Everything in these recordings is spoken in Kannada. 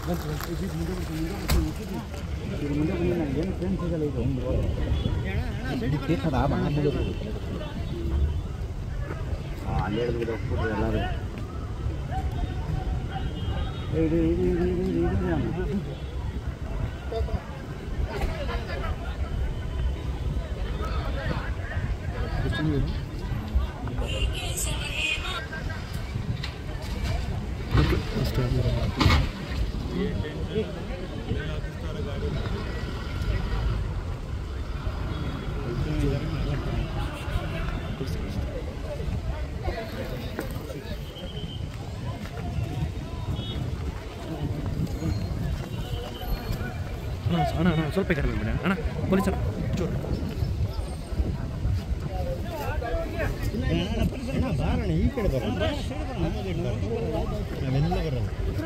ಮುಂದೆ ಬಂದು ನನಗೆ ಏನು ಫ್ರೆಂಡ್ಸ್ ಸಿಗಲ್ಲ ಇದು ಒಂದು ತೀರ್ಥದ ಬಣ್ಣ ಮುಗಿದು ಅಲ್ಲಿ ಹೇಳಿದ್ರೆ ಹೋಗ್ಬಿಟ್ರು ಎಲ್ಲರೂ ಏ, ಇಡಿ ಇಡಿ ಇಡಿ ಇಡಿ ಇಡಿ ಇಡಿ ನಾನು. ಅಣ್ಣ ಅಣ್ಣ ಅಣ್ಣ ಸ್ವಲ್ಪ ಕಡಿಮೆ ಮಾಡಿ ಅಣ್ಣ ಪೊಲೀಸರ ಚೂರು ಬಾರಣ ಈ ಕಡೆ ಬರೋಣ ನಾವೆಲ್ಲ ಬರೋಣ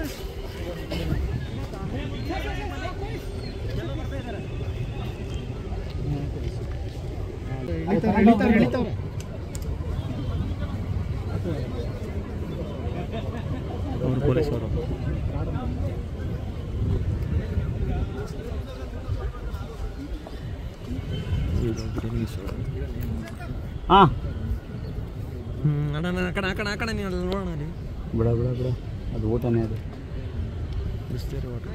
ಅವರು ಪೊಲೀಸವರು ಹಾಂ ಹ್ಞೂ ಅಣ್ಣ ಅಣ್ಣ, ಆ ಕಡೆ ಆ ಕಡೆ ಆ ಕಡೆ ನೀವು ಅಲ್ಲಿ ನೋಡೋಣ ಅಲ್ಲಿ ಬಿಡ ಬಿಡ ಬಿಡ ಅದು ಊಟನೇ ಅದು ಬಿಸ್ಲೇರಿ ವಾಟರ್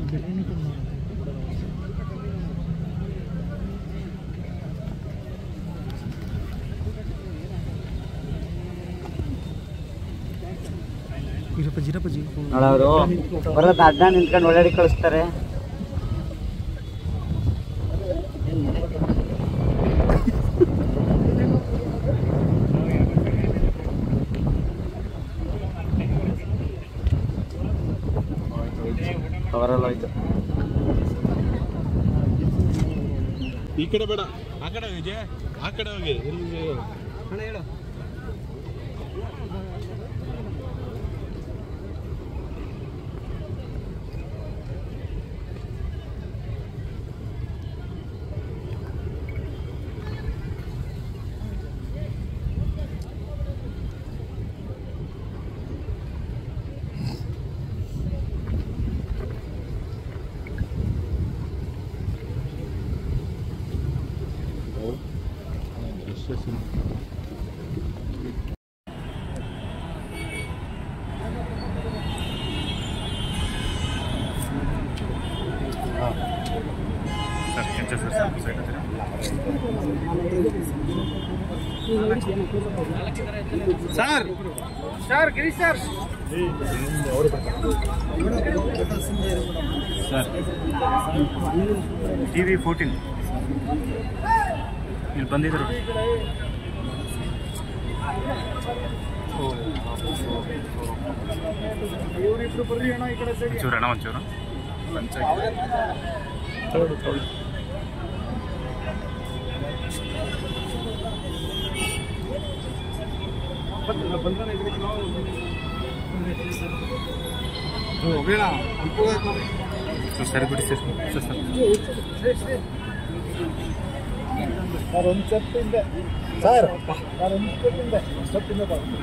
ಇರಪ್ಪ ಜಿರಪ್ಪ ಜಿ ನೋಡೋರು ಬರೋದು ಅಡ್ಡ ನಿಂತ್ಕೊಂಡು ಒಳ್ಳಾಡಿ ಕಳಿಸ್ತಾರೆ ಕವರಲ್ಲ ಹೋಯ್ತು ಈ ಕಡೆ ಬೇಡ ಆ ಕಡೆ ವಿಜಯ್ ಆ ಕಡೆ ಹೋಗಿ ಎಲ್ಲಿ sir sir Girish sir sir T V fourteen ಇಲ್ಲಿ ಬಂದಿದ್ರು ಒಂಚೂರು ಅಣ್ಣ ಒಂಚೂರು ಸರ್ ಸರಿ ಬಿಡಿ ಸರ್ ಸರ್ ಸರ್ ಸರ್ ಒಂದು ಸೆಟ್ಟಿಂದೆ ಸರ್ ಸರ್ ಒಂದು ಸೆಟ್ಟಿಂದೆ ಸೆಟ್ಟಿಂದೆ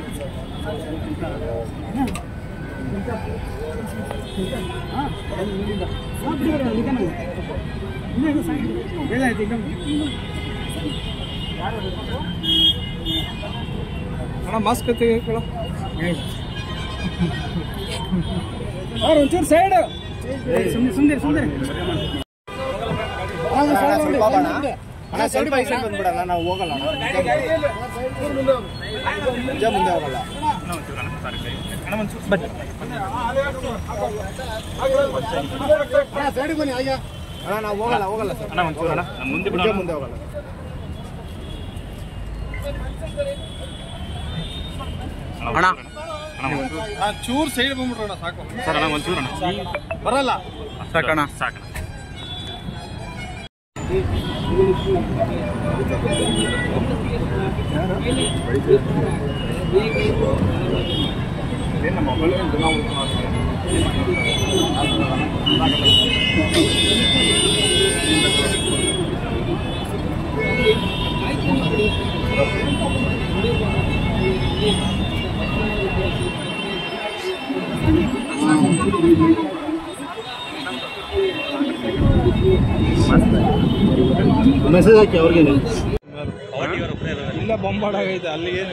ಅಣ್ಣ ಮಾಸ್ಕ್ ತೆಗೆದುಕೊಳ್ಳ ಅವ್ರು ಒಂಚೂರು ಸೈಡ್ ಸುಮ್ಮನೆ ಸುಮ್ಮನೆ ಸುಮ್ಮನೆ ಅಣ್ಣ ಸ್ವಲ್ಪ ಈ ಸೈಡ್ ಬಂದ್ಬಿಡೋಣ ನಾವು ಹೋಗಲ್ಲ ನಿಜ ಮುಂದೆ ಹೋಗಲ್ಲ ಅಣ್ಣ ಒಂಚೂರು ಅಣ್ಣ ಸಾರಿ ಅಣ್ಣ ಒಂಚೂರು ಬನ್ನಿ ಅಣ್ಣ ಸೈಡಿಗೆ ಬನ್ನಿ ಆಯ್ಯ ಅಣ್ಣ ನಾವು ಹೋಗಲ್ಲ ಹೋಗಲ್ಲ ಸರ್ ಅಣ್ಣ ಒಂಚೂರು ಅಣ್ಣ ನಾನು ಮುಂದೆ ನಿಜ ಬಿಡೋಣ ಮುಂದೆ ಹೋಗಲ್ಲ ಅಣ್ಣ ಅಣ್ಣ ಒಂಚೂರು ಚೂರು ಸೈಡ್ ಬಂದ್ಬಿಟ್ರಣ ಸಾಕು ಸರ್ ಅಣ್ಣ ಒಂಚೂರು ಅಣ್ಣ ಬರಲ್ಲ ಸಾಕಣ್ಣ ಸಾಕಣ್ಣ ಮೆಸೇಜ್ ಹಾಕಿ ಅವ್ರಿಗೆ ಇಲ್ಲ ಬೊಂಬಾಡಾಗೈತೆ ಅಲ್ಲಿಗೆ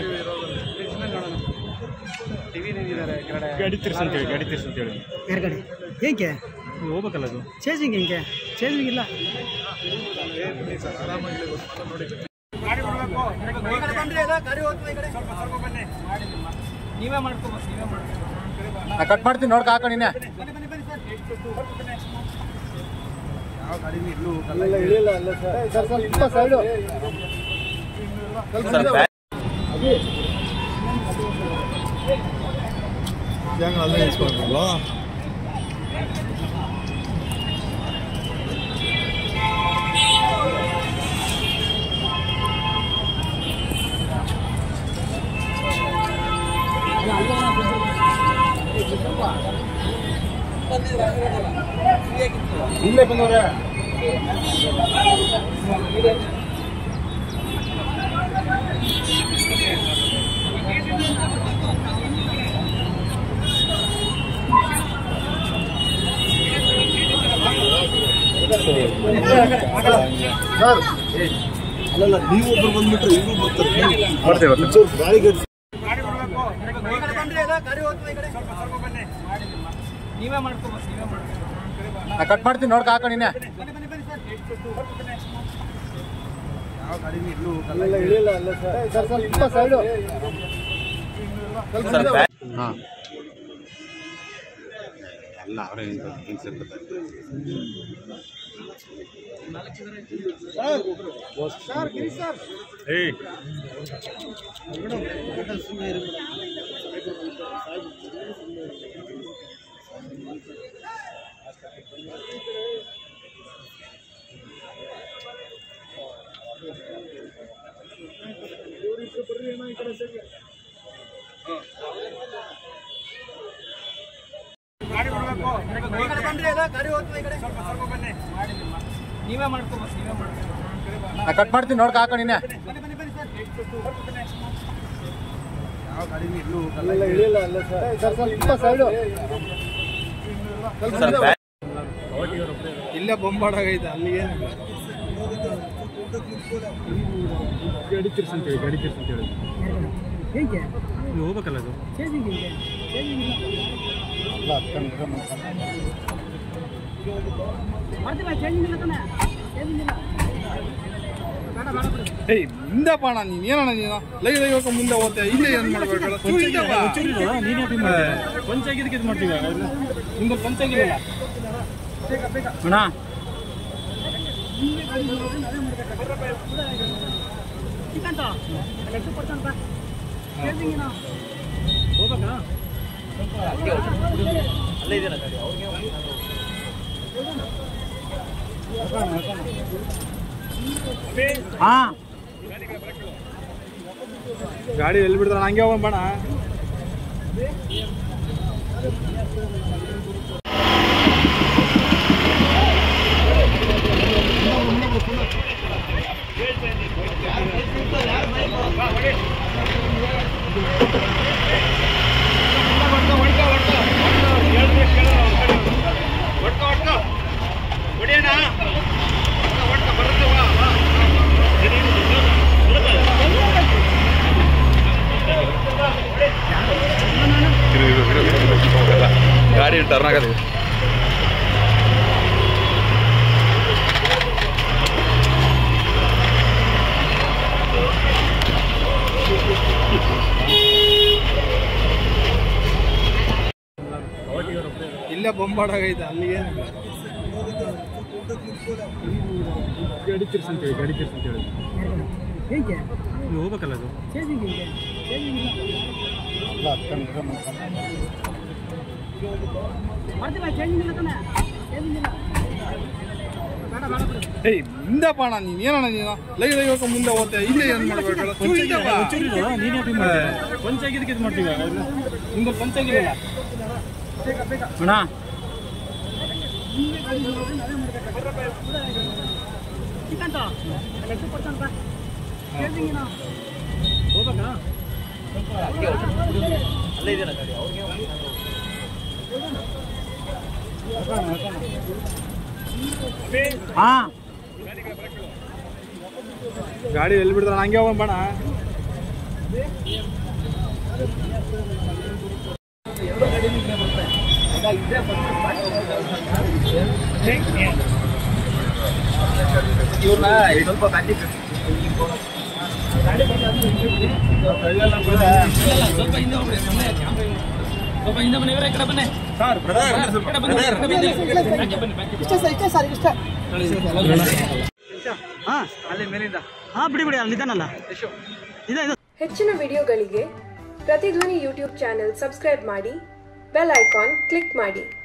ಗಾಡಿ ತಿರ್ಸಂತೇಳಿ ಗಾಡಿ ತಿರ್ಸಂತೇಳಿ ಹೊರಗಡೆ ಏಕೆ ಹೋಗ್ಬೇಕಲ್ಲ ಅದು ಚೇಸಿಂಗ್ ಹೆಂಗೆ ಚೇಸಿಂಗ್ ಇಲ್ಲ ನೀವೇ ಮಾಡ್ಕೊ ನೀವೇ ಮಾಡ್ಕೊ ಕಟ್ ಮಾಡ್ತೀನಿ ನೋಡ್ಕ ಹಾಕ ನೀನೆ ಸ್ವಲ್ಪ ಸೈಡು ಅಲ್ಲೇ ಇಸ್ಕೊಳ್ಬೇಕಲ್ಲ ಇಲ್ಲೇ ಬಂದವ್ರೆ ಸರ್ ಅಲ್ಲಲ್ಲ ನೀವು ಒಬ್ರು ಬಂದ್ಬಿಟ್ರೆ ಇವರು ಬರ್ತಾರೆ ಒಂಚೂರು ಗಾಳಿ ಗಡ್ಸಿ ನೀವೇ ಮಾಡ್ಕೊ ನೀವೇ ಮಾಡ್ಕೊ ಕಟ್ ಮಾಡ್ತೀನಿ ನೋಡ್ಕ ಹಾಕ ನೀನೆ ಸರ್ ಸ್ವಲ್ಪ ಸೈಡು ಹಾಂ ಎಲ್ಲ ಅವರೇ ಏಯ್ ನೀವೇ ಮಾಡ್ಕೊ ನೀವೇ ಮಾಡ್ಕೊ ಕಟ್ ಮಾಡ್ತೀನಿ ನೋಡ್ಕ ಹಾಕ ನೀನೆ ಸರ್ ಸ್ವಲ್ಪ ಸೈಡು ಇಲ್ಲೇ ಬೊಂಬಾಡಾಗೈತೆ ಅಲ್ಲಿಗೆ ಗಾಡಿ ತಿರ್ಸಂತೇಳಿ ಗಾಡಿ ತಿರ್ಸಂತೇಳಿ ಹೇಗೆ ನೀವು ಹೋಗ್ಬೇಕಲ್ಲ ಅದು ಚೇಸಿಂಗ್ ಹೆಂಗೆ ಚೇಸಿಂಗ್ ಇಲ್ಲ ಮಾಡ್ತೀವಿ ಚೇಂಜಿಂಗ್ ಇಲ್ಲ ತಾನೆ ಚೇಂಜಿಂಗ್ ಇಲ್ಲ ಬೇಡ ಬೇಡ ಬಿಡು ಏಯ್ ಮುಂದೆ ಪಾಣ ನೀನು ಏನಣ್ಣ ನೀನು ಲೈ ಲೈ ಹೋಗೋ ಮುಂದೆ ಹೋಗ್ತೆ ಇಲ್ಲೇ ಏನು ಮಾಡ್ಬೇಕಲ್ಲ ಪಂಚಾಗಿದ್ದಕ್ಕೆ ಇದು ಮಾಡ್ತೀವಿ ನಿಮ್ದು ಪಂಚಾಗಿಲ್ಲ ಅಣ್ಣ ಚಿಕ್ಕಂತ ಎಷ್ಟು ಕೊಡ್ತಾನೆ ಬಾ ಚೇಂಜಿಂಗ್ ಏನೋ ಹೋಗ್ಬೇಕಾ ಹಾಂ ಗಾಡಿ ಎಲ್ಲಿ ಬಿಡ್ತಾರ ಹಂಗೆ ಹೋಗೋಣ ಬಾಣ ಗಾಡಿ ಟರ್ನ್ ಆಗದೆ ಇಲ್ಲೇ ಬೊಂಬಾಡಾಗೈತೆ ಅಲ್ಲಿಗೆ ಗಾಡಿ ತಿರ್ಸಂತೇಳಿ ಗಾಡಿ ತಿರ್ಸಂತೇಳಿ ಹೇಗೆ ನೀವು ಹೋಗ್ಬೇಕಲ್ಲ ಅದು ಚೇಂಜಿಂಗ್ ಹೆಂಗೆ ಚೇಂಜಿಂಗ್ ಇಲ್ಲ ಮಾಡ್ತೀವಿ ಚೇಂಜಿಂಗ್ ಇಲ್ಲ ತಾನೆ ಚೇಂಜಿಂಗ್ ಇಲ್ಲ ಬೇಡ ಬೇಡ ಬಿಡು ಏಯ್ ಮುಂದೆ ಪಾಣ ನೀನು ಏನಣ್ಣ ನೀನು ಲೈ ಲೈ ಹೋಗೋ ಮುಂದೆ ಹೋಗ್ತೆ ಇಲ್ಲೇ ಏನು ಮಾಡ್ಬೇಕಲ್ಲ ಪಂಚಾಗಿದ್ದಕ್ಕೆ ಇದು ಮಾಡ್ತೀವಿ ನಿಮ್ದು ಪಂಚಾಗಿಲ್ಲ ಅಣ್ಣ ಚಿಕ್ಕಂತ ಎಷ್ಟು ಕೊಡ್ತಾನೆ ಬಾ ಚೇಂಜಿಂಗ್ ಏನೋ ಹೋಗ್ಬೇಕಾ ಹಾಂ ಗಾಡಿ ಎಲ್ಲಿ ಬಿಡ್ತಾರ ಹಂಗೆ ಹೋಗೋಣ ಹಾಂ ಅಲ್ಲಿ ಮೇಲಿಂದ ಹಾಂ ಬಿಡಿ ಬಿಡಿ ಅಲ್ಲಿ ಇದ್ದಾನಲ್ಲ ಇದೆ ಇದು ಹೆಚ್ಚಿನ ವಿಡಿಯೋಗಳಿಗೆ ಪ್ರತಿಧ್ವನಿ ಯೂಟ್ಯೂಬ್ ಚಾನೆಲ್ ಸಬ್ಸ್ಕ್ರೈಬ್ ಮಾಡಿ ಬೆಲ್ ಐಕಾನ್ ಕ್ಲಿಕ್ ಮಾಡಿ